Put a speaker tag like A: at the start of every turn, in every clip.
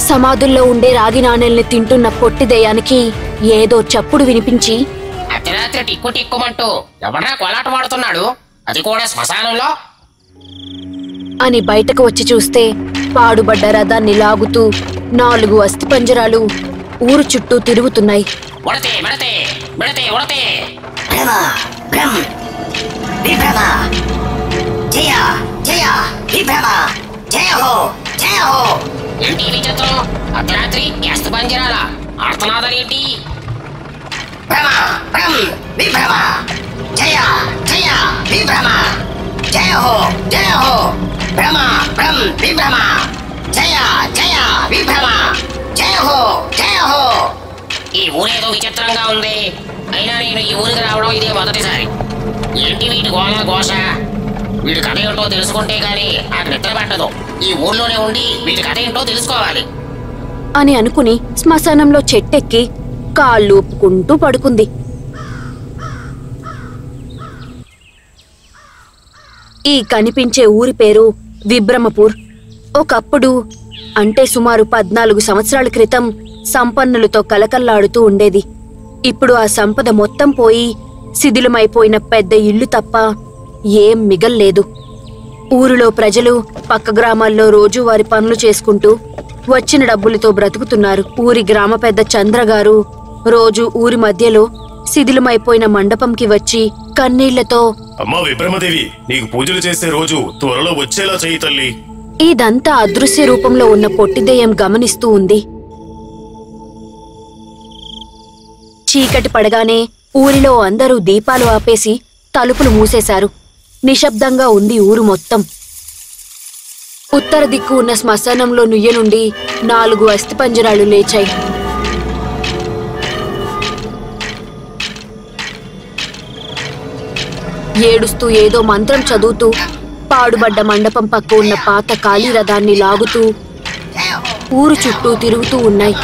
A: సమాధుల్లో ఉండే రాగి నాణెల్ని తింటున్న పొట్టి దెయ్యానికి ఏదో చప్పుడు వినిపించి
B: అర్ధరాత్రి టిక్కు టిక్కుమంటూ ఎవడ్రా కోలాట వాడుతున్నాడు అది కూడా శ్మశానంలో
A: అని బయటకు వచ్చి చూస్తే పాడుబడ్డ రథాన్ని లాగుతూ నాలుగు అస్థిపంజరాలు ఊరు చుట్టూ తిరుగుతున్నాయి
B: ఉడతే మిడతే మిడతే ఉడతే
C: భ్రమ భ్రమ విభ్రమ జయ జయ విభ్రమ జయ హో జయ హో
B: ఏంటి ఈ విచిత్రం అర్ధరాత్రి ఎస్తు పంజరాల ఆడుతున్నాదనేంటి
C: భ్రమ భ్రమ విభ్రమ జయ జయ విభ్రమ జయ హో జయ హో భ్రమ భ్రమ విభ్రమ జయ జయ విభ్రమ జయ హో జయ హో
B: ఈ ఊరేదో విచిత్రంగా ఉంది అయినా నేను ఈ ఊరికి రావడం ఇదే మొదటిసారి ఏంటి వీటి గోళ ఘోష వీడి కథ ఏంటో తెలుసుకుంటే గానీ నాకు నిద్ర పట్టదు ఈ ఊర్లోనే ఉండి వీటి కథ ఏంటో తెలుసుకోవాలి
A: అని అనుకుని శ్మశానంలో చెట్టెక్కి కాళ్ళు ఊపుకుంటూ పడుకుంది ఈ కనిపించే ఊరి పేరు విబ్రమపూర్ ఒకప్పుడు అంటే సుమారు పద్నాలుగు సంవత్సరాల క్రితం సంపన్నులతో కలకల్లాడుతూ ఉండేది ఇప్పుడు ఆ సంపద మొత్తం పోయి శిథిలమైపోయిన పెద్ద ఇల్లు తప్ప ఏం మిగల్లేదు ఊరిలో ప్రజలు పక్క గ్రామాల్లో రోజు వారి పనులు చేసుకుంటూ వచ్చిన డబ్బులతో బ్రతుకుతున్నారు ఊరి గ్రామ పెద్ద చంద్ర గారు రోజు ఊరి మధ్యలో శిథిలమైపోయిన మండపంకి వచ్చి కన్నీళ్లతో
D: అమ్మా విభ్రమదేవి నీకు పూజలు చేసే రోజు త్వరలో వచ్చేలా చెయ్యి తల్లి
A: ఇదంతా అదృశ్య రూపంలో ఉన్న పొట్టిదెయ్యం గమనిస్తూ ఉంది చీకటి పడగానే ఊరిలో అందరూ దీపాలు ఆపేసి తలుపులు మూసేశారు నిశ్శబ్దంగా ఉంది ఊరు మొత్తం ఉత్తర దిక్కు ఉన్న శ్మశానంలో నుయ్య నుండి నాలుగు అస్థిపంజరాలు లేచాయి ఏడుస్తూ ఏదో మంత్రం చదువుతూ పాడుబడ్డ మండపం పక్క ఉన్న పాత ఖాళీ రథాన్ని లాగుతూ ఊరు చుట్టూ తిరుగుతూ ఉన్నాయి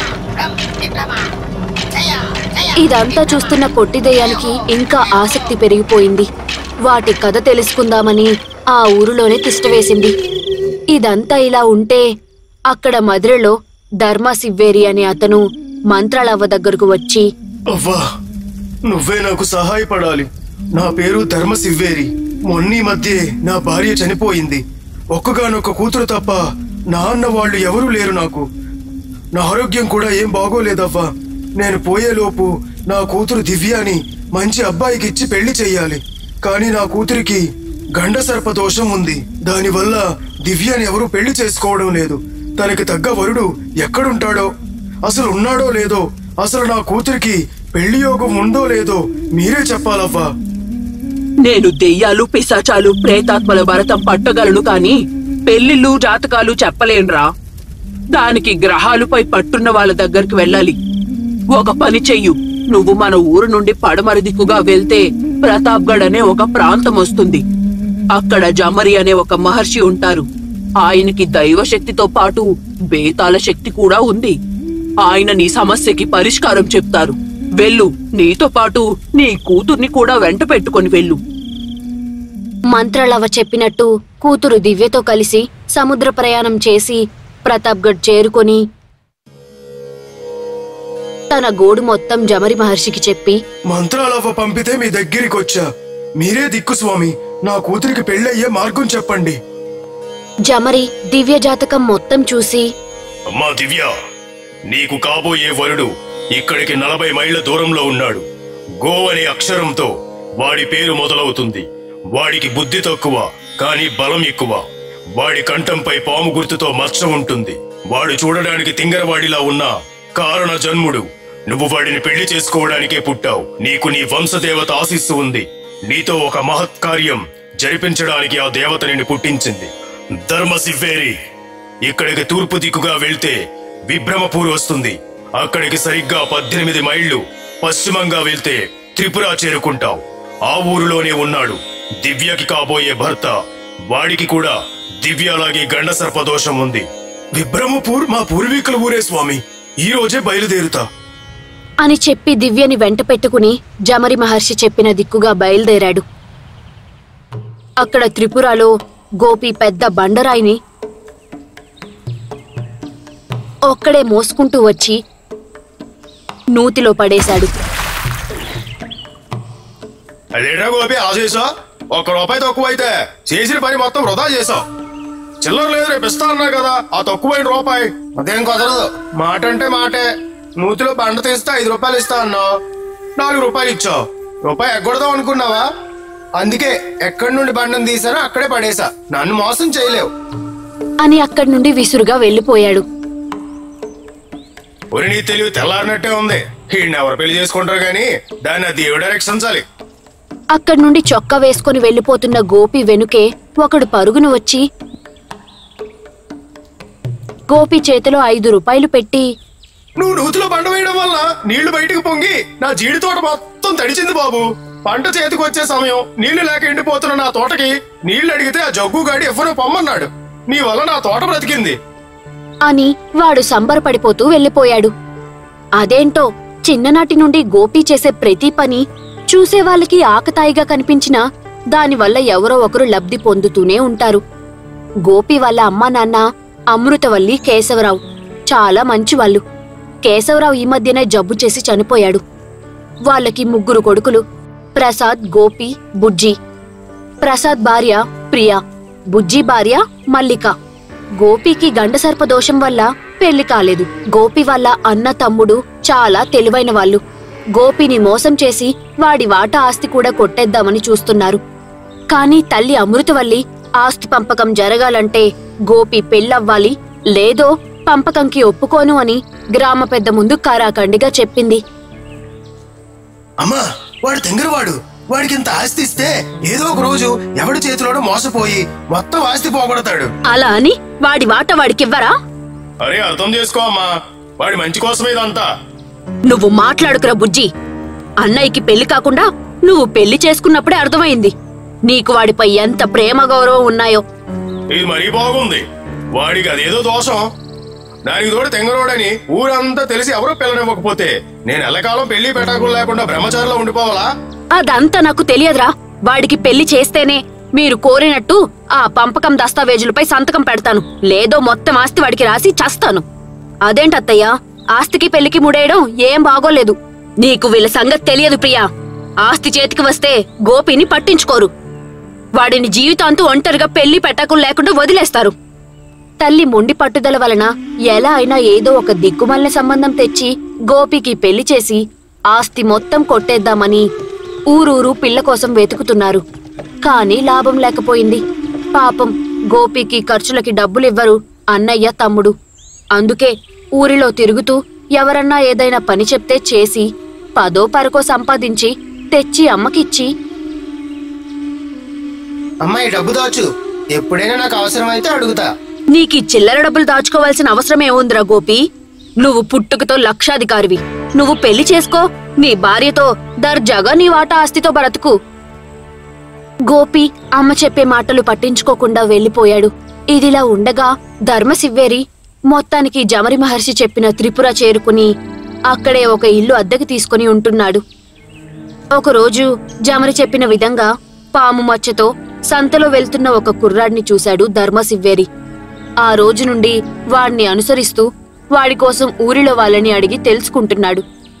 A: ఇదంతా చూస్తున్న పొట్టిదయ్యానికి ఇంకా ఆసక్తి పెరిగిపోయింది వాటి కథ తెలుసుకుందామని ఆ ఊరిలోనే తిష్టవేసింది ఇదంతా ఇలా ఉంటే అక్కడ మధురలో ధర్మ సివ్వేరి అనే అతను మంత్రాలవ్వ దగ్గరకు వచ్చి
D: అవ్వా నువ్వే నాకు సహాయపడాలి నా పేరు ధర్మ సివ్వేరి మొన్నీ మధ్యే నా భార్య చనిపోయింది ఒక్కగానొక్క కూతురు తప్ప నా అన్న వాళ్ళు ఎవరూ లేరు నాకు నా ఆరోగ్యం కూడా ఏం బాగోలేదవ్వా నేను పోయేలోపు నా కూతురు దివ్యాని మంచి అబ్బాయికి ఇచ్చి పెళ్లి చెయ్యాలి కానీ నా కూతురికి గండ సర్ప దోషం ఉంది దానివల్ల దివ్యాని ఎవరూ పెళ్లి చేసుకోవడం లేదు తనకి తగ్గ వరుడు ఎక్కడుంటాడో అసలు ఉన్నాడో లేదో అసలు నా కూతురికి పెళ్లి యోగం ఉందో లేదో మీరే చెప్పాలవ్వా
E: నేను దెయ్యాలు పిశాచాలు ప్రేతాత్మల భరతం పట్టగలను కాని పెళ్లిళ్ళు జాతకాలు చెప్పలేనురా దానికి గ్రహాలపై పట్టున్న వాళ్ళ దగ్గరికి వెళ్ళాలి ఒక పని చెయ్యు నువ్వు మన ఊరు నుండి పడమర దిక్కుగా వెళ్తే ప్రతాప్గఢ్ అనే ఒక ప్రాంతం వస్తుంది అక్కడ జమరి అనే ఒక మహర్షి ఉంటారు ఆయనకి దైవ శక్తితో పాటు బేతాల శక్తి కూడా ఉంది ఆయన నీ సమస్యకి పరిష్కారం చెప్తారు వెళ్ళు నీతో పాటు నీ కూతుర్ని కూడా వెంట పెట్టుకొని వెళ్ళు
A: మంత్రాలవ్వ చెప్పినట్టు కూతురు దివ్యతో కలిసి సముద్ర ప్రయాణం చేసి ప్రతాప్గఢ్ చేరుకొని తన గోడు మొత్తం జమరి మహర్షికి చెప్పి
D: మంత్రాలవ్వ పంపితే మీ దగ్గరికి వచ్చా మీరే దిక్కు స్వామి నా కూతురికి పెళ్ళయ్యే మార్గం చెప్పండి
A: జమరి దివ్య జాతకం మొత్తం చూసి
D: అమ్మా దివ్య నీకు కాబోయే వరుడు ఇక్కడికి నలభై మైళ్ళ దూరంలో ఉన్నాడు గో అనే అక్షరంతో వాడి పేరు మొదలవుతుంది వాడికి బుద్ధి తక్కువ కానీ బలం ఎక్కువ వాడి కంఠంపై పాము గుర్తుతో మచ్చ ఉంటుంది వాడు చూడడానికి తింగరవాడిలా ఉన్నా కారణ జన్ముడు నువ్వు వాడిని పెళ్లి చేసుకోవడానికే పుట్టావు నీకు నీ వంశదేవత ఆశిస్సు ఉంది నీతో ఒక మహత్కార్యం జరిపించడానికి ఆ దేవత నిన్ను పుట్టించింది ధర్మ సివ్వేరి ఇక్కడికి తూర్పు దిక్కుగా వెళ్తే విభ్రమపూర్ వస్తుంది అక్కడికి సరిగ్గా పద్దెనిమిది మైళ్ళు పశ్చిమంగా వెళ్తే త్రిపుర చేరుకుంటావు ఆ ఊరిలోనే ఉన్నాడు దివ్యకి కాబోయే భర్త వాడికి కూడా దివ్యలాగే గండ సర్పదోషం ఉంది విభ్రమపూర్ మా పూర్వీకుల ఊరే స్వామి ఈ రోజే బయలుదేరుతా
A: అని చెప్పి దివ్యని వెంట పెట్టుకుని జమరి మహర్షి చెప్పిన దిక్కుగా బయలుదేరాడు అక్కడ త్రిపురలో గోపి పెద్ద బండరాయిని ఒక్కడే మోసుకుంటూ వచ్చి నూతిలో పడేశాడు
D: అదేటా గోపి ఆ చేసా ఒక్క రూపాయి తక్కువ అయితే చేసిన పని మొత్తం వృధా చేసావు చిల్లర లేదు రేపు ఇస్తా అన్నా కదా ఆ తక్కువైన రూపాయి అదేం కుదరదు మాట అంటే మాటే నూతిలో బండ తీస్తే ఐదు రూపాయలు ఇస్తా అన్నావు నాలుగు రూపాయలు ఇచ్చావు రూపాయి ఎగ్గొడదాం అనుకున్నావా అందుకే ఎక్కడి నుండి బండను తీసానో అక్కడే పడేసా నన్ను మోసం చేయలేవు
A: అని అక్కడి నుండి విసురుగా వెళ్ళిపోయాడు
D: ఒరి నీ తెలివి తెల్లారినట్టే ఉంది ఈయన ఎవరు పెళ్లి చేసుకుంటారు గాని దాన్ని ఆ దేవుడు రక్షించాలి
A: అక్కడి నుండి చొక్కా వేసుకుని వెళ్ళిపోతున్న గోపి వెనుకే ఒకడు పరుగును వచ్చి గోపి చేతిలో ఐదు రూపాయలు పెట్టి
D: నువ్వు నూతిలో పంట వేయడం వల్ల నీళ్లు బయటికి పొంగి నా జీడి తోట మొత్తం తడిచింది బాబు పంట చేతికి వచ్చే సమయం నీళ్లు లేక ఎండిపోతున్న నా తోటకి నీళ్లు అడిగితే ఆ జగ్గు గాడి ఎవ్వరూ పొమ్మన్నాడు నీ వల్ల నా తోట బ్రతికింది
A: అని వాడు సంబరపడిపోతూ వెళ్ళిపోయాడు అదేంటో చిన్ననాటి నుండి గోపి చేసే ప్రతి పని చూసే వాళ్ళకి ఆకతాయిగా కనిపించినా దానివల్ల ఎవరో ఒకరు లబ్ధి పొందుతూనే ఉంటారు గోపి వాళ్ళ అమ్మా నాన్న అమృతవల్లి కేశవరావు చాలా మంచివాళ్ళు కేశవరావు ఈ మధ్యనే జబ్బు చేసి చనిపోయాడు వాళ్ళకి ముగ్గురు కొడుకులు ప్రసాద్ గోపి బుజ్జి ప్రసాద్ భార్య ప్రియా బుజ్జి భార్య మల్లిక గోపికి గండసర్ప దోషం వల్ల పెళ్లి కాలేదు గోపి వాళ్ళ అన్న తమ్ముడు చాలా తెలివైన వాళ్ళు గోపిని మోసం చేసి వాడి వాటా ఆస్తి కూడా కొట్టేద్దామని చూస్తున్నారు కానీ తల్లి అమృతవల్లి ఆస్తి పంపకం జరగాలంటే గోపి పెళ్ళవ్వాలి లేదో పంపకంకి ఒప్పుకోను అని గ్రామ పెద్ద ముందు కరాఖండిగా చెప్పింది
D: అమ్మా వాడు తెంగరవాడు వాడికి ఇంత ఆస్తి ఇస్తే ఏదో ఒక రోజు ఎవడి చేతిలోనో మోసపోయి మొత్తం ఆస్తి పోగొడతాడు
A: అలా అని వాడి వాట వాడికివ్వరా
D: అరే అర్థం చేసుకో అమ్మా వాడి మంచి కోసమే ఇదంతా
A: నువ్వు మాట్లాడుకురా బుజ్జి అన్నయ్యకి పెళ్లి కాకుండా నువ్వు పెళ్లి చేసుకున్నప్పుడే అర్థమైంది నీకు వాడిపై ఎంత ప్రేమ గౌరవం ఉన్నాయో
D: ఇది మరీ బాగుంది వాడికి అదేదో దోషం దానికి తోడు తెంగరోడని ఊరంతా తెలిసి ఎవరూ పిల్లనివ్వకపోతే నేను ఎల్లకాలం పెళ్లి పెటాకులు లేకుండా బ్రహ్మచారిలో ఉండిపోవాలా
A: అదంతా నాకు తెలియదురా వాడికి పెళ్లి చేస్తేనే మీరు కోరినట్టు ఆ పంపకం దస్తావేజులపై సంతకం పెడతాను లేదో మొత్తం ఆస్తి వాడికి రాసి చస్తాను అదేంటత్తయ్యా ఆస్తికి పెళ్లికి ముడేయడం ఏం బాగోలేదు నీకు వీళ్ళ సంగతి తెలియదు ప్రియా ఆస్తి చేతికి వస్తే గోపిని పట్టించుకోరు వాడిని జీవితాంతం ఒంటరిగా పెళ్లి పెట్టకులు లేకుండా వదిలేస్తారు తల్లి మొండి పట్టుదల వలన ఎలా అయినా ఏదో ఒక దిక్కుమాలిన సంబంధం తెచ్చి గోపికి పెళ్లి చేసి ఆస్తి మొత్తం కొట్టేద్దామని ఊరూరు పిల్ల కోసం వెతుకుతున్నారు కానీ లాభం లేకపోయింది పాపం గోపికి ఖర్చులకి డబ్బులివ్వరు అన్నయ్య తమ్ముడు అందుకే ఊరిలో తిరుగుతూ ఎవరన్నా ఏదైనా పని చెప్తే చేసి పదో పరకో సంపాదించి తెచ్చి అమ్మకిచ్చి
C: అమ్మాయి డబ్బు దాచు ఎప్పుడైనా నాకు అవసరమైతే అడుగుతా
A: నీకీ చిల్లర డబ్బులు దాచుకోవాల్సిన అవసరం ఏముందిరా గోపి నువ్వు పుట్టుకతో లక్షాధికారివి నువ్వు పెళ్లి చేసుకో నీ భార్యతో దర్జాగా నీ వాటా ఆస్తితో బ్రతుకు గోపి అమ్మ చెప్పే మాటలు పట్టించుకోకుండా వెళ్ళిపోయాడు ఇదిలా ఉండగా ధర్మశివ్వేరి మొత్తానికి జమరి మహర్షి చెప్పిన త్రిపుర చేరుకుని అక్కడే ఒక ఇల్లు అద్దెకి తీసుకుని ఉంటున్నాడు ఒకరోజు జమరి చెప్పిన విధంగా పాము మచ్చతో సంతలో వెళ్తున్న ఒక కుర్రాడిని చూశాడు ధర్మశివ్వేరి ఆ రోజు నుండి వాణ్ణి అనుసరిస్తూ వాడి కోసం ఊరిలో వాళ్ళని అడిగి తెలుసుకుంటున్నాడు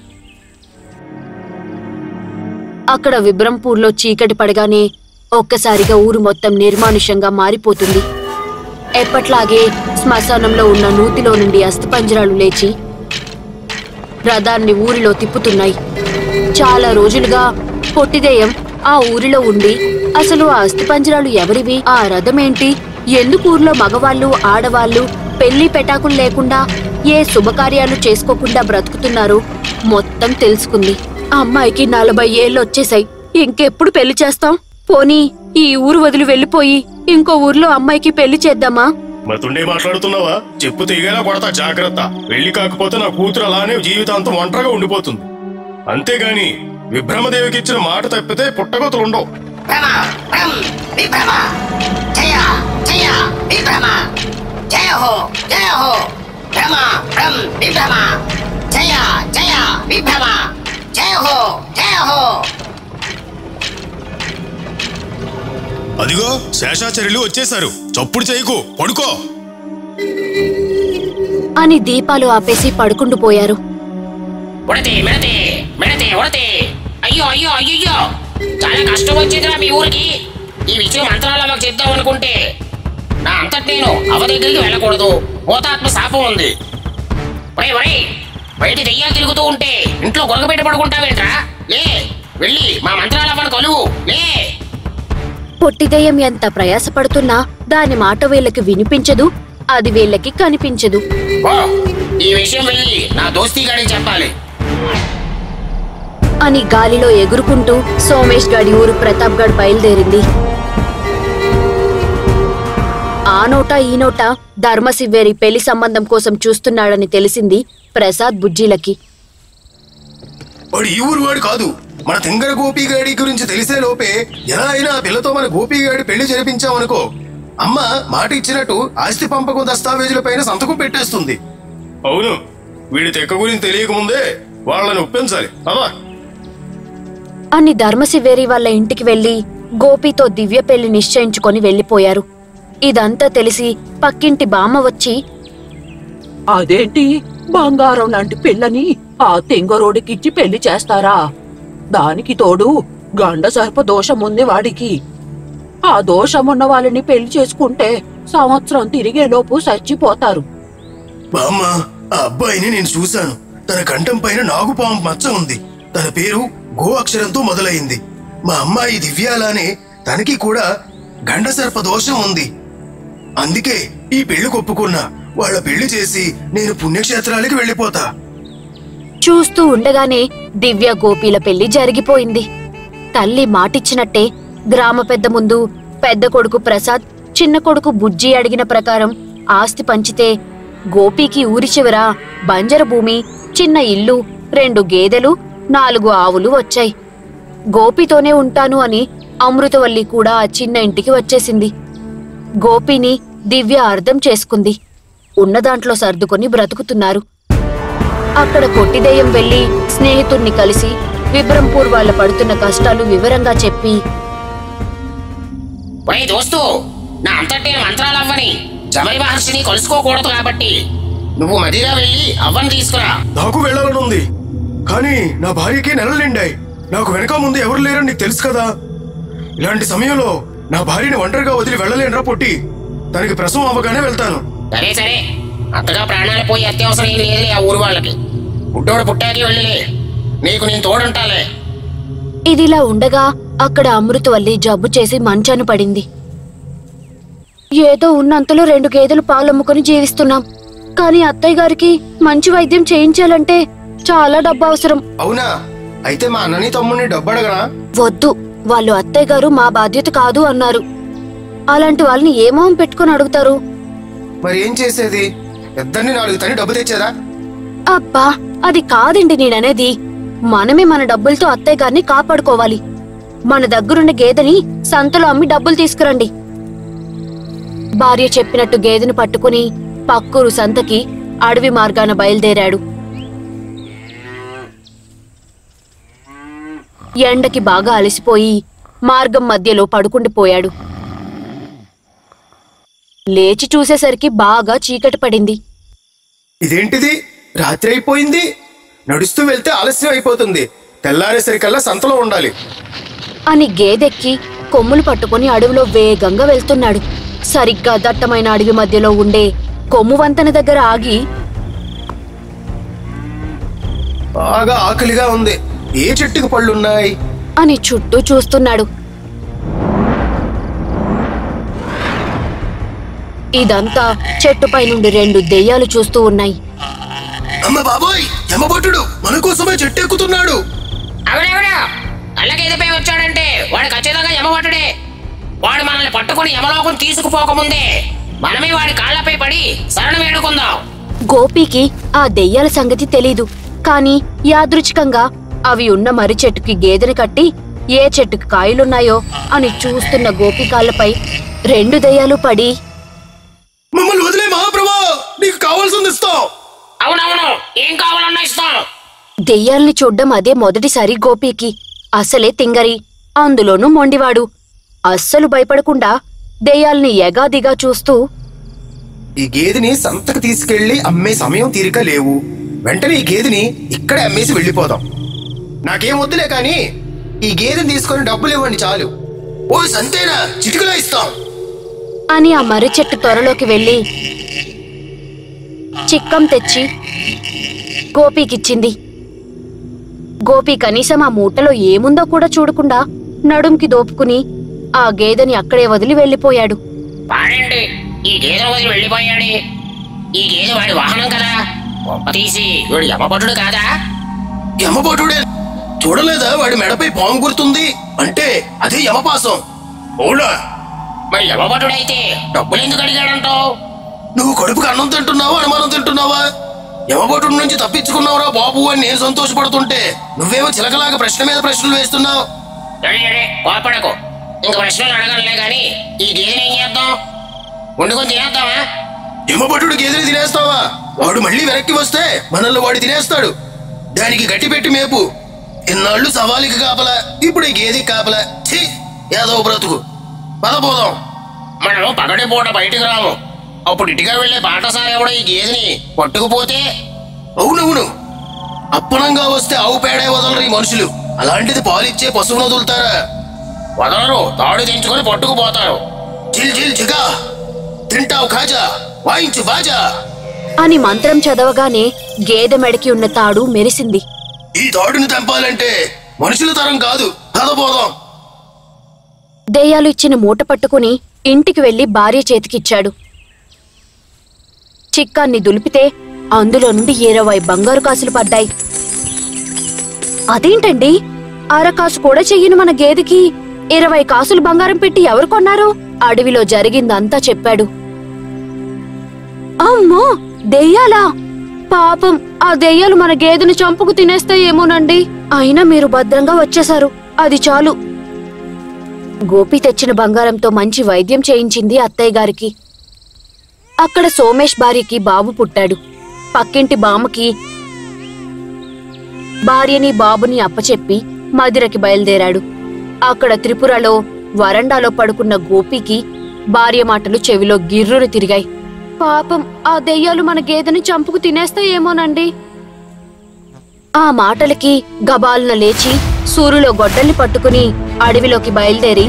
A: అక్కడ విబ్రంపూర్లో చీకటి పడగానే ఒక్కసారిగా ఊరు మొత్తం నిర్మానుష్యంగా మారిపోతుంది ఎప్పట్లాగే శ్మశానంలో ఉన్న నూతిలో నుండి అస్థిపంజరాలు లేచి రథాన్ని ఊరిలో తిప్పుతున్నాయి చాలా రోజులుగా పొట్టిదేయం ఆ ఊరిలో ఉండి అసలు ఆ అస్థిపంజరాలు ఎవరివి ఆ రథమేంటి ఎందుకు ఊర్లో మగవాళ్ళు ఆడవాళ్ళు పెళ్లి పెటాకులు లేకుండా ఏ శుభకార్యాలు చేసుకోకుండా బ్రతుకుతున్నారో మొత్తం తెలుసుకుంది ఆ అమ్మాయికి నలభై ఏళ్ళు వచ్చేసాయి ఇంకెప్పుడు పెళ్లి చేస్తాం పోనీ ఈ ఊరు వదిలి వెళ్ళిపోయి ఇంకో ఊర్లో అమ్మాయికి పెళ్లి చేద్దామా
D: మతుండే మాట్లాడుతున్నావా చెప్పు తీగేలా కొడతా జాగ్రత్త పెళ్లి కాకపోతే నా కూతురు అలానే జీవితాంతం ఒంటరిగా ఉండిపోతుంది అంతేగాని విభ్రమదేవికి ఇచ్చిన మాట తప్పితే పుట్టగతులు ఉండవు
C: భ్రమ భ్రం విభ్రమ జయ జయ విభ్రమ జయ హో జయ హో భ్రమ భ్రం విభ్రమ జయ జయ విభ్రమ జయ హో జయ హో
D: అదిగో శేషాచార్యులు వచ్చేశారు చప్పుడు చేయకు పడుకో
A: అని దీపాలు ఆపేసి పడుకుంటూ పోయారు
B: ఉడతే మిడతే మిడతే ఉడతే అయ్యో అయ్యో అయ్యో చాలా కష్టం వచ్చిందిరా మీ ఊరికి ఈ విషయం మంత్రాల్లో మాకు చెప్దాం అనుకుంటే నా అంతటి నేను అవ దగ్గరికి వెళ్ళకూడదు భూతాత్మ శాపం ఉంది వై వై బయట దెయ్యాలు తిరుగుతూ ఉంటే ఇంట్లో గొరగబెట్ట పడుకుంటావేంట్రా లే వెళ్ళి మా మంత్రాలవ్వను కొలువు లే
A: పొట్టిదయ్యం ఎంత ప్రయాసపడుతున్నా దాని మాట వీళ్ళకి వినిపించదు అది వీళ్ళకి కనిపించదు
B: ఓ ఈ విషయం వెళ్ళి నా దోస్తీ గాడికి చెప్పాలి
A: అని గాలిలో ఎగురుకుంటూ సోమేష్ గడి ఊరు ప్రతాప్ గడ్ బయలుదేరింది ఆ నోట ఈ నోట ధర్మశివేరి పెళ్లి సంబంధం కోసం చూస్తున్నాడని తెలిసింది ప్రసాద్ బుజ్జీలకి
D: వాడు ఈ ఊరు వాడు కాదు మన తింగర గోపిగాడి గురించి తెలిసే లోపే ఎలా అయినా ఆ పిల్లతో మన గోపిగాడి పెళ్లి జరిపించామనుకో అమ్మ మాట ఇచ్చినట్టు ఆస్తి పంపకం దస్తావేజుల పైన సంతకం పెట్టేస్తుంది అవును వీడి తెక్క గురించి తెలియకముందే వాళ్ళని ఒప్పించాలి అమ్మా
A: అని ధర్మశివేరి వాళ్ళ ఇంటికి వెళ్లి గోపితో దివ్య పెళ్లి నిశ్చయించుకొని వెళ్లిపోయారు ఇదంతా తెలిసి పక్కింటి బామ్మ వచ్చి
E: అదేంటి బంగారం లాంటి పిల్లని ఆ తెంగరోడికిచ్చి పెళ్లి చేస్తారా దానికి తోడు గండ సర్ప దోషం ఉంది వాడికి ఆ దోషమున్న వాళ్ళని పెళ్లి చేసుకుంటే సంవత్సరం తిరిగేలోపు చచ్చిపోతారు
D: బామ్మ ఆ అబ్బాయిని నేను చూశాను తన కంఠం పైన నాగుపాము మచ్చ ఉంది తన పేరు గో అక్షరంతో మొదలైంది మా అమ్మాయి దివ్యాలానే తనకి కూడా గండసర్ప దోషం ఉంది అందుకే ఈ పెళ్లి కొప్పుకున్నా వాళ్ళ పెళ్లి చేసి నేను పుణ్యక్షేత్రాలకి వెళ్ళిపోతా
A: చూస్తూ ఉండగానే దివ్య గోపీల పెళ్లి జరిగిపోయింది తల్లి మాటిచ్చినట్టే గ్రామ పెద్ద ముందు పెద్ద కొడుకు ప్రసాద్ చిన్న కొడుకు బుజ్జి అడిగిన ప్రకారం ఆస్తి పంచితే గోపీకి ఊరి చివర బంజరు భూమి చిన్న ఇల్లు రెండు గేదెలు నాలుగు ఆవులు వచ్చాయి గోపితోనే ఉంటాను అని అమృతవల్లి కూడా ఆ చిన్న ఇంటికి వచ్చేసింది గోపిని దివ్య అర్థం చేసుకుంది ఉన్నదాంట్లో సర్దుకొని బ్రతుకుతున్నారు అక్కడ కొట్టిదెయ్యం వెళ్లి స్నేహితుణ్ణి కలిసి విబ్రంపూర్ వాళ్ళ పడుతున్న కష్టాలు వివరంగా చెప్పి
B: వై దోస్తు నా అంతటి నేను మంత్రాలవ్వని జమరి మహర్షిని కలుసుకోకూడదు కాబట్టి నువ్వు మదిగా వెళ్ళి అవ్వని తీసుకురా
D: నాకు వెళ్ళాలనుంది కానీ నా భార్యకి నెలలు నిండాయి నాకు వెనక ముందు ఎవరు లేరని నీకు తెలుసు కదా ఇలాంటి సమయంలో నా భార్యని ఒంటరిగా వదిలి వెళ్ళలేనురా పొట్టి తనకి ప్రసవం అవ్వగానే వెళ్తాను
B: సరే సరే అంతగా ప్రాణాలు పోయి అత్యవసరం ఏం లేదులే ఆ ఊరు వాళ్ళకి పుట్టోడు పుట్టాకి వెళ్ళలే నీకు నేను తోడుంటాలే
A: ఇదిలా ఉండగా అక్కడ అమృతవల్లి జబ్బు చేసి మంచాన పడింది ఏదో ఉన్నంతలో రెండు గేదెలు పాలమ్ముకొని జీవిస్తున్నాం కానీ అత్తయ్య గారికి మంచి వైద్యం చేయించాలంటే చాలా డబ్బు అవసరం
D: అవునా అయితే మా అన్నని తమ్ముడిని డబ్బు అడగరా
A: వద్దు వాళ్ళు అత్తయ్య గారు మా బాధ్యత కాదు అన్నారు అలాంటి వాళ్ళని ఏమోం పెట్టుకొని అడుగుతారు
D: మరి ఏం చేసేది ఇద్దరిని నాలుగు తని డబ్బు తెచ్చేదా
A: అబ్బా అది కాదండి నేననేది మనమే మన డబ్బులతో అత్తయ్య గారిని కాపాడుకోవాలి మన దగ్గరున్న గేదెని సంతలో అమ్మి డబ్బులు తీసుకురండి భార్య చెప్పినట్టు గేదెను పట్టుకుని పక్కూరు సంతకి అడవి మార్గాన బయలుదేరాడు ఎండకి బాగా అలసిపోయి మార్గం మధ్యలో పడుకుండిపోయాడు లేచి చూసేసరికి బాగా చీకటి పడింది
D: ఇదేంటిది రాత్రి అయిపోయింది నడుస్తూ వెళ్తే ఆలస్యం అయిపోతుంది తెల్లారేసరికల్లా సంతలో ఉండాలి
A: అని గేదెక్కి కొమ్ములు పట్టుకుని అడవిలో వేగంగా వెళ్తున్నాడు సరిగ్గా దట్టమైన అడవి మధ్యలో ఉండే కొమ్ము వంతెన దగ్గర ఆగి
D: బాగా ఆకలిగా ఉంది ఏ చెట్టుకు పళ్ళున్నాయి
A: అని చుట్టూ చూస్తున్నాడు ఇదంతా చెట్టుపై నుండి రెండు దెయ్యాలు చూస్తూ ఉన్నాయి
D: అమ్మ బాబోయ్ యమభటుడు మన కోసమే చెట్టు ఎక్కుతున్నాడు
B: అవునవును అల్లగేదిపై వచ్చాడంటే వాడు ఖచ్చితంగా యమభటుడే వాడు మనల్ని పట్టుకుని యమలోకం తీసుకుపోకముందే మనమే వాడి కాళ్ళపై పడి శరణం వేడుకుందాం
A: గోపీకి ఆ దెయ్యాల సంగతి తెలీదు కాని యాదృచ్ఛికంగా అవి ఉన్న మర్రి చెట్టుకి గేదెని కట్టి ఏ చెట్టుకి కాయలున్నాయో అని చూస్తున్న గోపి కాళ్ళపై రెండు దెయ్యాలు పడి
D: మమ్మల్ని వదిలే మహాప్రభా నీకు కావాల్సింది ఇస్తాం
B: అవునవును ఏం కావాలన్నా ఇస్తాం
A: దెయ్యాల్ని చూడ్డం అదే మొదటిసారి గోపీకి అసలే తింగరి అందులోనూ మొండివాడు అస్సలు భయపడకుండా దెయ్యాల్ని ఎగాదిగా చూస్తూ
F: ఈ గేదెని సంతకు తీసుకెళ్లి అమ్మే సమయం తీరిక లేవు వెంటనే ఈ గేదెని ఇక్కడే అమ్మేసి వెళ్ళిపోదాం నాకేం వద్దులే కానీ ఈ గేదెని తీసుకొని డబ్బులు ఇవ్వండి చాలు ఓ సంతేనా చిటికలో ఇస్తాం
A: అని ఆ మర్రి చెట్టు త్వరలోకి వెళ్ళి చిక్కం తెచ్చి గోపీకిచ్చింది గోపి కనీసం ఆ మూటలో ఏముందో కూడా చూడకుండా నడుంకి దోపుకుని ఆ గేదెని అక్కడే వదిలి వెళ్ళిపోయాడు
B: వాడండి ఈ గేదెను వదిలి వెళ్ళిపోయాడు ఈ గేదె వాడి వాహనం కదా గొప్ప తీసి వీడు యమభటుడు కాదా
F: యమభటుడే చూడలేదా వాడి మెడపై పాము గుర్తుంది అంటే అదే యమపాసం అవునా
B: మరి యమభటుడైతే డబ్బులు ఎందుకు అడిగాడంటావు
F: నువ్వు కడుపుకి అన్నం తింటున్నావా అనుమానం తింటున్నావా యమభటుడి నుంచి తప్పించుకున్నావురా బాబు అని నేను సంతోషపడుతుంటే నువ్వేమో చిలకలాగా ప్రశ్న మీద ప్రశ్నలు వేస్తున్నావు
B: రెడీ రెడీ కోపడకు ఇంక ప్రశ్నలు అడగలే గాని ఈ గేదెని ఏం చేద్దాం వండుకొని తినేద్దామా
F: యమభటుడు గేదెని తినేస్తావా వాడు మళ్ళీ వెనక్కి వస్తే మనల్ని వాడు తినేస్తాడు దానికి గట్టి పెట్టి మేపు ఇన్నాళ్ళు సవాలికి కాపలా ఇప్పుడు ఈ గేదెకి కాపలా ఛీ యాదవ బ్రతుకు పదపోదాం
B: మనం పగటి పూట బయటికి రాము అప్పుడు ఇటుగా వెళ్లే బాటసారి ఎవడో ఈ గేదెని పట్టుకుపోతే
F: అవునవును అప్పనంగా వస్తే ఆవు పేడే వదలరు ఈ మనుషులు అలాంటిది పాలిచ్చే పశువును వదులుతారా
B: వదలరు తాడు తెంచుకొని పట్టుకుపోతారు
F: జిల్ జిల్ జిగా తింటావు ఖాజా వాయించు బాజా
A: అని మంత్రం చదవగానే గేదె మెడకి ఉన్న తాడు మెరిసింది
F: ఈ తాడుని తెంపాలంటే మనుషుల తరం కాదు పదపోదాం
A: దెయ్యాలు ఇచ్చిన మూట పట్టుకుని ఇంటికి వెళ్లి భార్య చేతికిచ్చాడు చిక్కాన్ని దులిపితే అందులో నుండి ఇరవై బంగారు కాసులు పడ్డాయి అదేంటండి అరకాసు కూడా చెయ్యను మన గేదెకి ఇరవై కాసులు బంగారం పెట్టి ఎవరు కొన్నారు అడవిలో జరిగిందంతా చెప్పాడు అమ్మో దెయ్యాలా పాపం ఆ దెయ్యాలు మన గేదెను చంపుకు తినేస్తాయేమోనండి అయినా మీరు భద్రంగా వచ్చేశారు అది చాలు గోపి తెచ్చిన బంగారంతో మంచి వైద్యం చేయించింది అత్తయ్య గారికి అక్కడ సోమేష్ భార్యకి బాబు పుట్టాడు పక్కింటి బామ్మకి భార్యని బాబుని అప్పచెప్పి మదిరకి బయలుదేరాడు అక్కడ త్రిపురలో వరండాలో పడుకున్న గోపికి భార్య మాటలు చెవిలో గిర్రును తిరిగాయి పాపం ఆ దెయ్యాలు మన గేదెని చంపుకు తినేస్తాయేమోనండి ఆ మాటలకి గబాలున లేచి సూరులో గొడ్డల్ని పట్టుకుని అడవిలోకి బయలుదేరి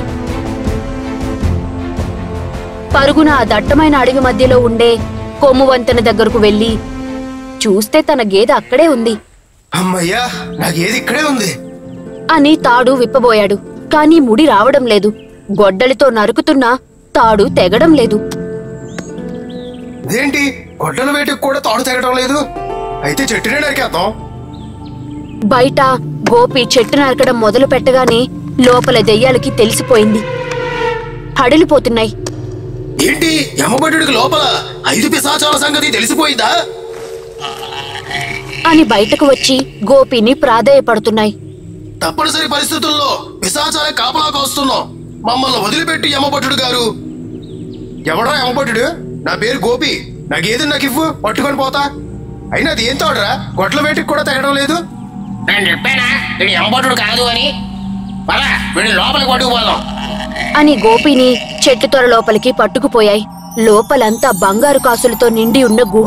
A: పరుగున ఆ దట్టమైన అడవి మధ్యలో ఉండే కొమ్ము వంతెన దగ్గరకు వెళ్లి చూస్తే తన గేదె అక్కడే ఉంది
F: అమ్మయ్యా నా గేదె ఇక్కడే ఉంది
A: అని తాడు విప్పబోయాడు కాని ముడి రావడం లేదు గొడ్డలితో నరుకుతున్నా తాడు తెగడం లేదు
F: ఇదేంటి గొడ్డల వేటకు కూడా తాడు తెగడం లేదు అయితే చెట్టునే నరికేద్దాం
A: బయట గోపి చెట్టు నరకడం మొదలు పెట్టగానే లోపల దెయ్యాలకి తెలిసిపోయింది హడిలిపోతున్నాయి
F: ఏంటి యమభటుడికి లోపల ఐదు పిశాచాల సంగతి తెలిసిపోయిందా
A: అని బయటకు వచ్చి గోపిని ప్రాధేయపడుతున్నాయి
F: తప్పనిసరి పరిస్థితుల్లో పిశాచాల కాపలాకు వస్తున్నాం మమ్మల్ని వదిలిపెట్టి యమభటుడు గారు ఎవడా యమభటుడు నా పేరు గోపి నా గేదెని నాకు ఇవ్వు పట్టుకొని పోతా అయినా అది ఏం తోడరా గొడ్ల వేటికి కూడా తెగడం లేదు
B: నేను చెప్పానా వీడు ఎంబోటుడు కాదు అని పద వీడు లోపలికి పట్టుకుపోదాం
A: అని గోపిని చెట్టు త్వర లోపలికి పట్టుకుపోయాయి లోపలంతా బంగారు కాసులతో నిండి ఉన్న గుహ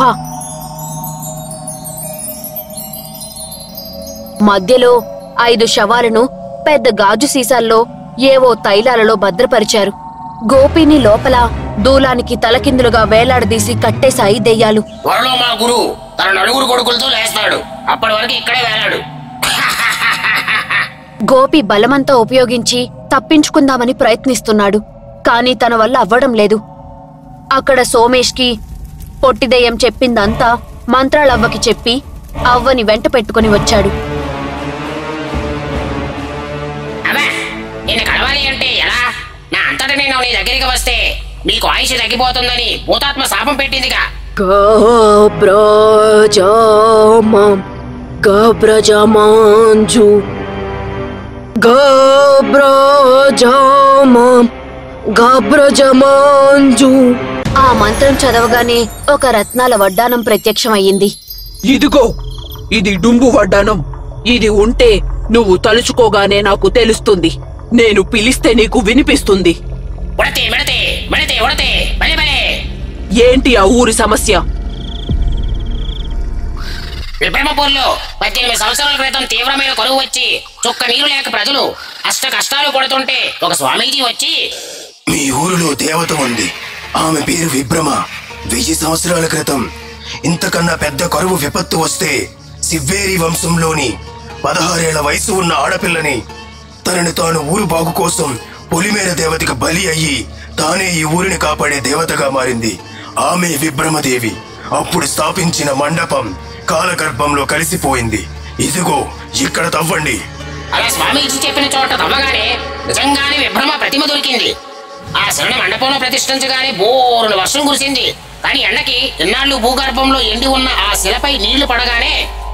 A: మధ్యలో ఐదు శవాలను పెద్ద గాజు సీసాల్లో ఏవో తైలాలలో భద్రపరిచారు గోపిని లోపల దూలానికి తలకిందులుగా వేలాడదీసి కట్టేశాయి దెయ్యాలు
B: త్వరలో మా గురువు తన నలుగురు కొడుకులతో లేస్తాడు అప్పటి వరకు ఇక్కడే వేలాడు
A: గోపి బలమంతా ఉపయోగించి తప్పించుకుందామని ప్రయత్నిస్తున్నాడు కాని తన వల్ల అవ్వడం లేదు అక్కడ సోమేష్కి పొట్టిదయ్యం చెప్పిందంతా మంత్రాలవ్వకి చెప్పి అవ్వని వెంట పెట్టుకుని వచ్చాడు
B: అబ్బా నేను కలవాలి అంటే ఎలా నా అంతట నేను నీ దగ్గరికి వస్తే మీకు ఆయుష్ తగ్గిపోతుందని భూతాత్మ శాపం పెట్టిందిగా
A: గబ్రజమం గబ్రజమాంజు గబ్రజమం గబ్రజమాంజు ఆ మంత్రం చదవగానే ఒక రత్నాల వడ్డానం ప్రత్యక్షమయ్యింది
E: ఇదిగో ఇది డుంబు వడ్డానం ఇది ఉంటే నువ్వు తలుచుకోగానే నాకు తెలుస్తుంది నేను పిలిస్తే నీకు వినిపిస్తుంది
B: ఉడతే మిడతే మిడతే ఉడతే బలే బలే
E: ఏంటి ఆ ఊరి సమస్య
B: విభ్రమపూర్లో పద్దెనిమిది సంవత్సరాల క్రితం తీవ్రమైన కరువు వచ్చి చుక్క నీరు లేక ప్రజలు అష్ట కష్టాలు పడుతుంటే ఒక స్వామీజీ వచ్చి
F: మీ ఊరిలో దేవత ఉంది ఆమె పేరు విభ్రమ వెయ్యి సంవత్సరాల క్రితం ఇంతకన్నా పెద్ద కరువు విపత్తు వస్తే సివ్వేరి వంశంలోని పదహారేళ్ల వయసు ఉన్న ఆడపిల్లని తనని తాను ఊరు బాగు కోసం పొలిమేర దేవతకి బలి అయ్యి తానే ఈ ఊరిని కాపాడే దేవతగా మారింది ఆమె విభ్రమదేవి అప్పుడు స్థాపించిన మండపం కాలగర్భంలో కలిసిపోయింది ఇదిగో ఇక్కడ తవ్వండి
B: అలా స్వామీజీ చెప్పిన చోట తవ్వగానే నిజంగానే విభ్రమ ప్రతిమ దొరికింది ఆ శరణ మండపంలో ప్రతిష్ఠించగానే బోరున వర్షం కురిసింది కానీ ఎండకి ఇన్నాళ్ళు భూగర్భంలో ఎండి ఉన్న ఆ శిలపై నీళ్లు పడగానే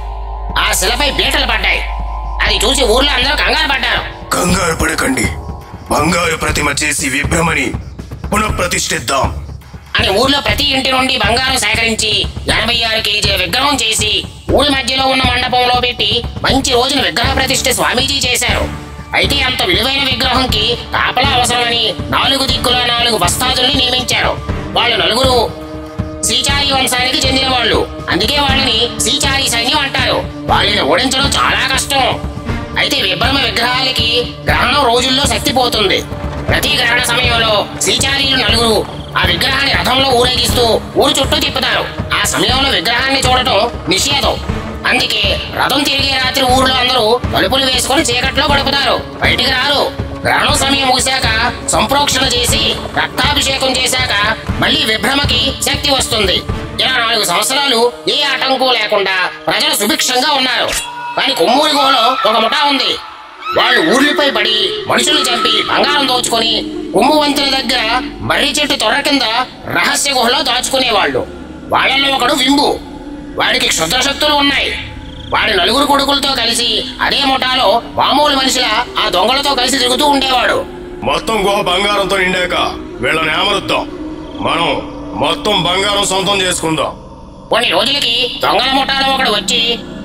B: ఆ శిలపై బీటలు పడ్డాయి అది చూసి ఊర్లో అందరూ కంగారు పడ్డారు
F: కంగారు పడకండి బంగారు ప్రతిమ చేసి విభ్రమని పునఃప్రతిష్ఠిద్దాం
B: అని ఊర్లో ప్రతి ఇంటి నుండి బంగారం సేకరించి ఎనభై ఆరు కేజీల విగ్రహం చేసి ఊరి మధ్యలో ఉన్న మండపంలో పెట్టి మంచి రోజున విగ్రహ ప్రతిష్ఠ స్వామీజీ చేశారు అయితే అంత విలువైన విగ్రహంకి కాపలా అవసరమని నాలుగు దిక్కుల నాలుగు వస్తాదుల్ని నియమించారు వాళ్ళు నలుగురు సీచారి వంశానికి చెందిన వాళ్ళు అందుకే వాళ్ళని సీచారి సైన్యం అంటారు వాళ్ళని ఓడించడం చాలా కష్టం అయితే విభ్రమ విగ్రహాలకి గ్రహణం రోజుల్లో శక్తి పోతుంది ప్రతి గ్రహణ సమయంలో శ్రీచార్యులు నలుగురు ఆ విగ్రహాన్ని రథంలో ఊరేగిస్తూ ఊరు చుట్టూ తిప్పుతారు ఆ సమయంలో విగ్రహాన్ని చూడటం నిషేధం అందుకే రథం తిరిగే రాత్రి ఊర్లో అందరూ తలుపులు వేసుకొని చీకట్లో గడుపుతారు బయటికి రారు గ్రహణం సమయం ముగిశాక సంప్రోక్షణ చేసి రక్తాభిషేకం చేశాక మళ్ళీ విభ్రమకి శక్తి వస్తుంది ఇలా నాలుగు సంవత్సరాలు ఏ ఆటంకం లేకుండా ప్రజలు సుభిక్షంగా ఉన్నారు కానీ కొమ్మూరి గుహలో ఒక ముఠా ఉంది వాళ్ళు ఊర్లపై పడి మనుషులు చంపి బంగారం దోచుకొని కొమ్ము వంతుల దగ్గర మర్రి చెట్టు తొర్ర కింద రహస్య గుహలో దాచుకునేవాళ్ళు వాళ్ళల్లో ఒకడు వింబు వాడికి క్షుద్ర శక్తులు ఉన్నాయి వాడి నలుగురు కొడుకులతో కలిసి అదే ముఠాలో మామూలు మనిషిలా ఆ దొంగలతో కలిసి తిరుగుతూ ఉండేవాడు
D: మొత్తం గుహ బంగారంతో నిండాక వీళ్ళని ఏమరుద్దాం మనం మొత్తం బంగారం సొంతం చేసుకుందాం
B: కొన్ని రోజులకి దొంగల ముఠాలో ఒకడు వచ్చి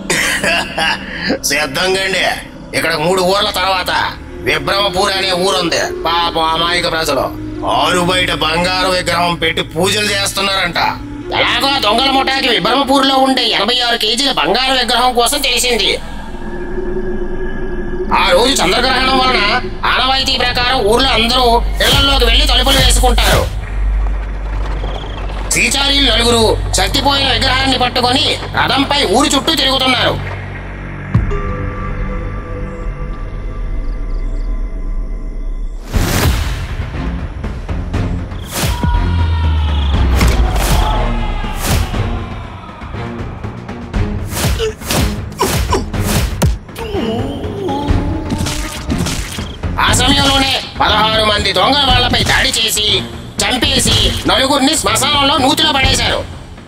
F: సిద్ధంగా ఇక్కడ మూడు ఊర్ల తర్వాత విభ్రమపూర్ అనే ఊరుంది పాపం అమాయక ప్రజలు ఆరు బయట బంగారు విగ్రహం పెట్టి పూజలు చేస్తున్నారంట
B: ఎలాగో ఆ దొంగల ముఠాకి విభ్రమపూర్లో ఉండే ఎనభై ఆరు కేజీల బంగారు విగ్రహం కోసం తెలిసింది ఆ రోజు చంద్రగ్రహణం వలన ఆనవాయితీ ప్రకారం ఊర్లో అందరూ ఇళ్లలోకి వెళ్లి తలుపులు వేసుకుంటారు శ్రీచార్యులు నలుగురు చచ్చిపోయిన విగ్రహాన్ని పట్టుకొని రథంపై ఊరి చుట్టూ తిరుగుతున్నారు ఆ సమయంలోనే పదహారు మంది దొంగల వాళ్ళపై దాడి చేసి చంపేసి నలుగురిని శ్మశానంలో నూతిలో పడేశారు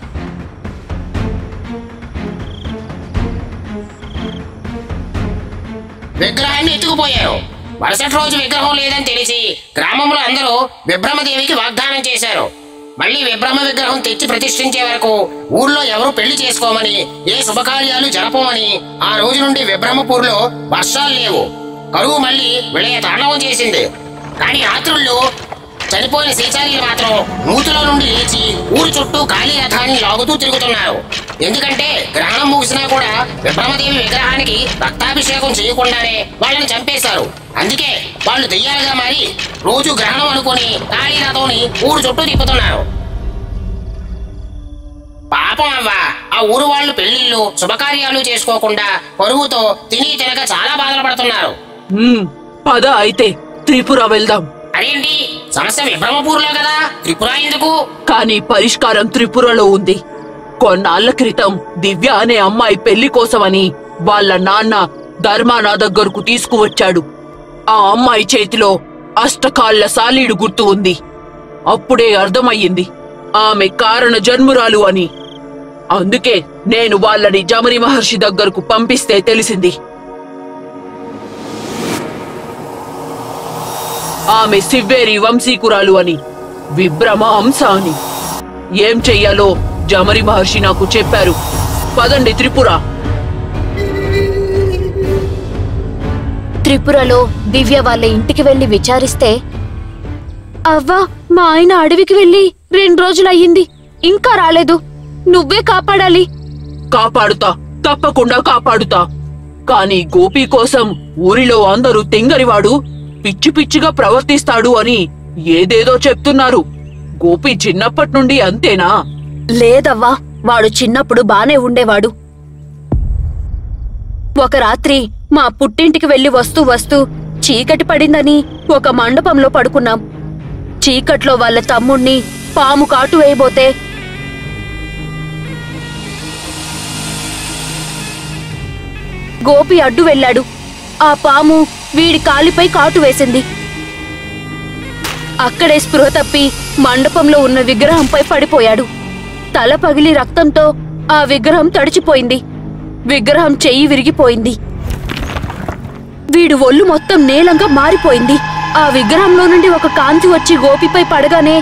B: విగ్రహాన్ని ఎత్తుకుపోయారు మరుసటి రోజు విగ్రహం లేదని తెలిసి గ్రామంలో అందరూ విభ్రమదేవికి వాగ్దానం చేశారు మళ్ళీ విభ్రమ విగ్రహం తెచ్చి ప్రతిష్ఠించే వరకు ఊర్లో ఎవరు పెళ్లి చేసుకోమని ఏ శుభకార్యాలు జరపమని ఆ రోజు నుండి విభ్రమపూర్లో వర్షాలు లేవు కరువు మళ్ళీ విలయ తాండవం చేసింది కానీ రాత్రుల్లో చనిపోయిన శ్రీచార్యులు మాత్రం నూతులో నుండి లేచి ఊరు చుట్టూ ఖాళీ రథాన్ని లాగుతూ తిరుగుతున్నారు ఎందుకంటే గ్రహణం ముగిసినా కూడా విభ్రమదేవి విగ్రహానికి రక్తాభిషేకం చేయకుండానే వాళ్ళని చంపేశారు అందుకే వాళ్ళు దెయ్యాలుగా మారి రోజు గ్రహణం అనుకుని ఖాళీ రథంని ఊరు చుట్టూ తిప్పుతున్నారు పాపం అవ్వ ఆ ఊరు వాళ్ళు పెళ్లిళ్ళు శుభకార్యాలు చేసుకోకుండా పరువుతో తిని తినక చాలా బాధలు పడుతున్నారు
E: ఉమ్, పద అయితే త్రిపుర వెళ్దాం
B: అదేంటి సమస్య విభ్రమపూర్లో కదా త్రిపుర ఎందుకు
E: కానీ పరిష్కారం త్రిపురలో ఉంది కొన్నాళ్ల క్రితం దివ్య అనే అమ్మాయి పెళ్లి కోసమని వాళ్ళ నాన్న ధర్మ నా దగ్గరకు తీసుకువచ్చాడు ఆ అమ్మాయి చేతిలో అష్టకాళ్ల సాలీడు గుర్తు ఉంది అప్పుడే అర్థమయ్యింది ఆమె కారణ జన్మురాలు అని అందుకే నేను వాళ్ళని జమరి మహర్షి దగ్గరకు పంపిస్తే తెలిసింది ఆమె సివ్వేరి వంశీకురాలు అని విభ్రమ అంశ అని ఏం చెయ్యాలో జమరి మహర్షి నాకు చెప్పారు పదండి త్రిపుర
A: త్రిపురలో దివ్య వాళ్ళ ఇంటికి వెళ్లి విచారిస్తే అవ్వా మా ఆయన అడవికి వెళ్లి రెండు రోజులయ్యింది ఇంకా రాలేదు నువ్వే కాపాడాలి
E: కాపాడుతా తప్పకుండా కాపాడుతా కాని గోపి కోసం ఊరిలో అందరూ తెంగరివాడు పిచ్చి పిచ్చిగా ప్రవర్తిస్తాడు అని ఏదేదో చెప్తున్నారు గోపి చిన్నప్పటి నుండి అంతేనా
A: లేదవ్వా వాడు చిన్నప్పుడు బానే ఉండేవాడు ఒక రాత్రి మా పుట్టింటికి వెళ్లి వస్తూ వస్తూ చీకటి పడిందని ఒక మండపంలో పడుకున్నాం చీకట్లో వాళ్ళ తమ్ముణ్ణి పాము కాటు వేయబోతే గోపి అడ్డు వెళ్ళాడు ఆ పాము వీడి కాలిపై కాటు వేసింది అక్కడే స్పృహ తప్పి మండపంలో ఉన్న విగ్రహంపై పడిపోయాడు తల పగిలి రక్తంతో ఆ విగ్రహం తడిచిపోయింది విగ్రహం చెయ్యి విరిగిపోయింది వీడు ఒళ్ళు మొత్తం నీలంగా మారిపోయింది ఆ విగ్రహంలో నుండి ఒక కాంతి వచ్చి గోపిపై పడగానే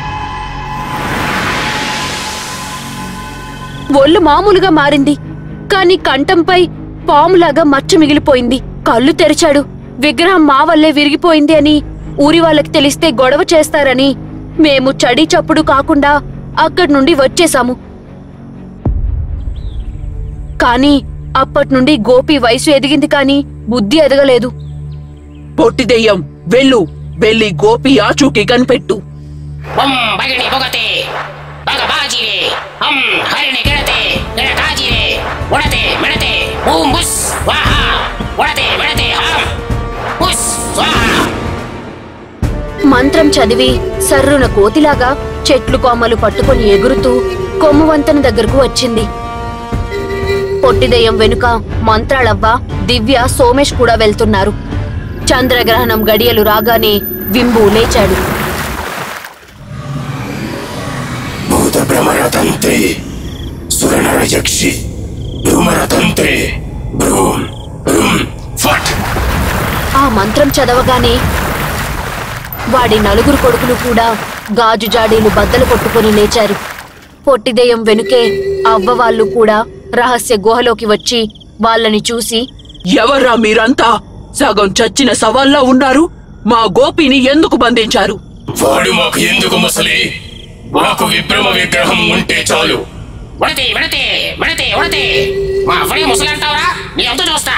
A: ఒళ్ళు మామూలుగా మారింది కాని కంఠంపై పాములాగా మచ్చ మిగిలిపోయింది కళ్ళు తెరిచాడు విగ్రహం మా వల్లే విరిగిపోయింది అని ఊరి వాళ్ళకి తెలిస్తే గొడవ చేస్తారని మేము చడి చప్పుడు కాకుండా అక్కడి నుండి వచ్చేశాము కాని అప్పటి నుండి గోపి వయసు ఎదిగింది కాని బుద్ధి ఎదగలేదు
E: పొట్టి దెయ్యం వెళ్ళు వెళ్ళి గోపి ఆచూకీ కనిపెట్టు
B: బొమ్ బగిని బొగతే బగ బాజిరే హమ్ హరిణి గిడతే గిడ కాజిరే ఉడతే మిడతే బూమ్ బుస్ వాహా ఉడతే మిడతే హమ్ బుస్ స్వాహా
A: మంత్రం చదివి సర్రున కోతిలాగా చెట్లు కొమ్మలు పట్టుకొని ఎగురుతూ కొమ్ము వంతెన దగ్గరకు వచ్చింది పొట్టిదెయ్యం వెనుక మంత్రాలవ్వ దివ్య సోమేష్ కూడా వెళ్తున్నారు చంద్రగ్రహణం గడియలు రాగానే వింబు లేచాడు
D: భూత భ్రమరతంత్రి సురనర యక్షి భ్రమరతంత్రి భ్రూం భ్రూం ఫట్
A: ఆ మంత్రం చదవగానే వాడి నలుగురు కొడుకులు కూడా గాజు జాడీలు బద్దలు కొట్టుకొని లేచారు పొట్టిదెయ్యం వెనుకే అవ్వ వాళ్ళు కూడా రహస్య గుహలోకి వచ్చి వాళ్ళని చూసి
E: ఎవర్రా మీరంతా సగం చచ్చిన సవాల్లా ఉన్నారు మా గోపిని ఎందుకు బంధించారు
D: వాడు మాకు ఎందుకు ముసలి మాకు విభ్రమ విగ్రహం ఉంటే చాలు
B: ఉడతే మిడతే మిడతే ఉడతే మా అవ్వనే ముసలంటావురా నీ అంత చూస్తా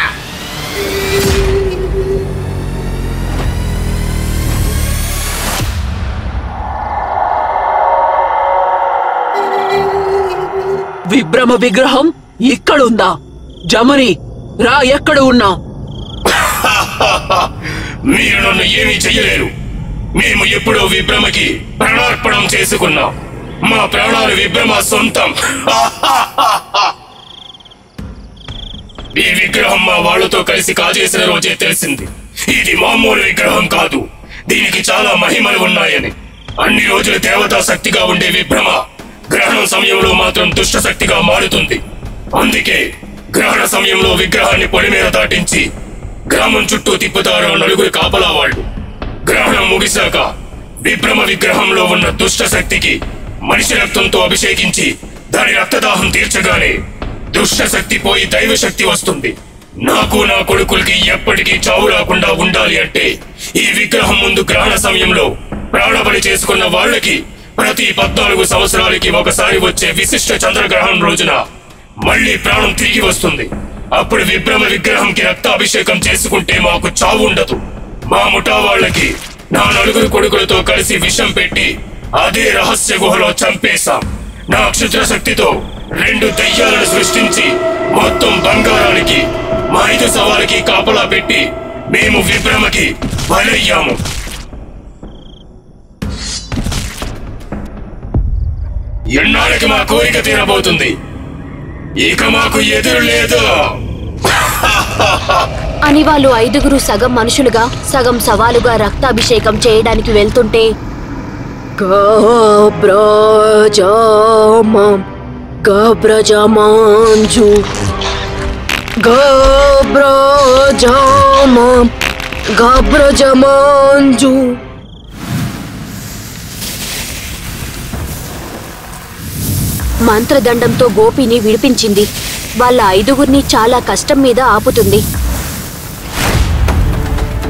E: విభ్రమ విగ్రహం ఇక్కడుందా జమని రా ఎక్కడ ఉన్నా
D: మీరు నన్ను ఏమీ చెయ్యలేరు మేము ఎప్పుడో విభ్రమకి ప్రాణార్పణం చేసుకున్నాం మా ప్రాణాలు విభ్రమ సొంతం ఈ విగ్రహం మా వాళ్ళతో కలిసి కాజేసిన రోజే తెలిసింది ఇది మామూలు విగ్రహం కాదు దీనికి చాలా మహిమలు ఉన్నాయని అన్ని రోజులు దేవతా శక్తిగా ఉండే విభ్రమ గ్రహణం సమయంలో మాత్రం దుష్ట శక్తిగా మారుతుంది అందుకే గ్రహణ సమయంలో విగ్రహాన్ని పొలిమేర దాటించి గ్రామం చుట్టూ తిప్పుతారు ఆ నలుగురు కాపలా వాళ్ళు గ్రహణం ముగిశాక విభ్రమ విగ్రహంలో ఉన్న దుష్ట శక్తికి మనిషి రక్తంతో అభిషేకించి దాని రక్తదాహం తీర్చగానే దుష్ట శక్తి పోయి దైవ శక్తి వస్తుంది నాకు నా కొడుకులకి ఎప్పటికీ చావు రాకుండా ఉండాలి అంటే ఈ విగ్రహం ముందు గ్రహణ సమయంలో ప్రాణబలి చేసుకున్న వాళ్ళకి ప్రతి పద్నాలుగు సంవత్సరాలకి ఒకసారి వచ్చే విశిష్ట చంద్రగ్రహణం రోజున మళ్ళీ ప్రాణం తిరిగి వస్తుంది అప్పుడు విభ్రమ విగ్రహంకి రక్తాభిషేకం చేసుకుంటే మాకు చావు ఉండదు మా ముఠా వాళ్ళకి నా నలుగురు కొడుకులతో కలిసి విషం పెట్టి అదే రహస్య గుహలో చంపేశాం నా క్షుద్ర శక్తితో రెండు దయ్యాలను సృష్టించి మొత్తం బంగారానికి మా ఐదు సవాలకి కాపలా పెట్టి మేము విభ్రమకి బలయ్యాము ఎన్నాళ్ళకి మా కోరిక తీరబోతుంది ఇక మాకు ఎదురు లేదు
A: అని వాళ్ళు ఐదుగురు సగం మనుషులుగా సగం సవాలుగా రక్తాభిషేకం చేయడానికి వెళ్తుంటే గబ్రజమం గబ్రజమాంజు గబ్రజమం గబ్రజమాంజు మంత్రదండంతో గోపిని విడిపించింది వాళ్ళ ఐదుగురిని చాలా కష్టం మీద ఆపుతుంది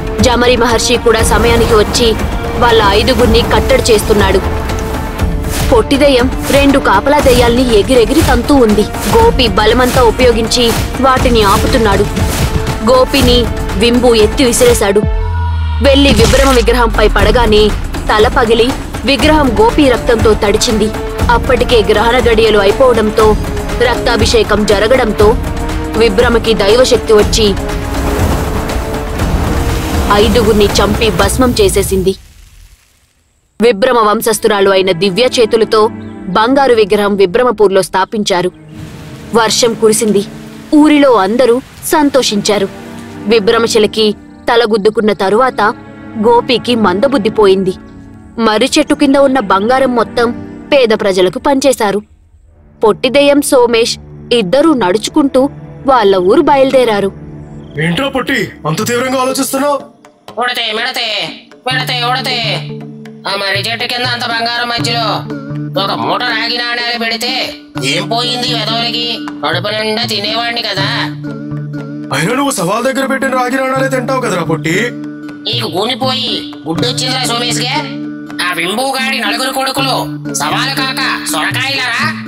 A: జమరి మహర్షి కూడా సమయానికి వచ్చి వాళ్ళ ఐదుగురిని కట్టడి చేస్తున్నాడు పొట్టిదెయ్యం రెండు కాపలా దెయ్యాల్ని ఎగిరెగిరి తంతూ ఉంది గోపి బలమంతా ఉపయోగించి వాటిని ఆపుతున్నాడు గోపిని వింబు ఎత్తి విసిరేశాడు వెళ్లి విభ్రమ విగ్రహంపై పడగానే తల పగిలి విగ్రహం గోపి రక్తంతో తడిచింది అప్పటికే గ్రహణ గడియలు అయిపోవడంతో రక్తాభిషేకం జరగడంతో విభ్రమకి దైవశక్తి వచ్చి ఐదుగురిని చంపి భస్మం చేసేసింది విభ్రమ వంశస్థురాలు అయిన దివ్య చేతులతో బంగారు విగ్రహం విభ్రమపూర్లో స్థాపించారు వర్షం కురిసింది ఊరిలో అందరూ సంతోషించారు విభ్రమశిలకి తలగుద్దుకున్న తరువాత గోపికి మందబుద్ధి పోయింది మర్రి చెట్టు కింద ఉన్న బంగారం మొత్తం పేద ప్రజలకు పంచేశారు పొట్టిదెయ్యం సోమేష్ ఇద్దరూ నడుచుకుంటూ వాళ్ళ ఊరు బయలుదేరారు
F: ఏంట్రా పొట్టి అంత తీవ్రంగా ఆలోచిస్తున్నావు
B: ఉడతే మిడతే మిడతే ఉడతే ఆ మర్రి చెట్టు కింద అంత బంగారం మధ్యలో ఒక మూట రాగి నాణ్యాలు పెడితే ఏం పోయింది వెదవులకి కడుపు నిండా తినేవాడిని కదా
F: అయినా నువ్వు సవాల్ దగ్గర పెట్టిన రాగి నాణాలే తింటావు కదరా పొట్టి
B: నీకు గూనిపోయి గుడ్డొచ్చిందిరా సోమేష్గా ఆ వింబుగాడి నలుగురు కొడుకులు సవాలు కాక సొరకాయలరా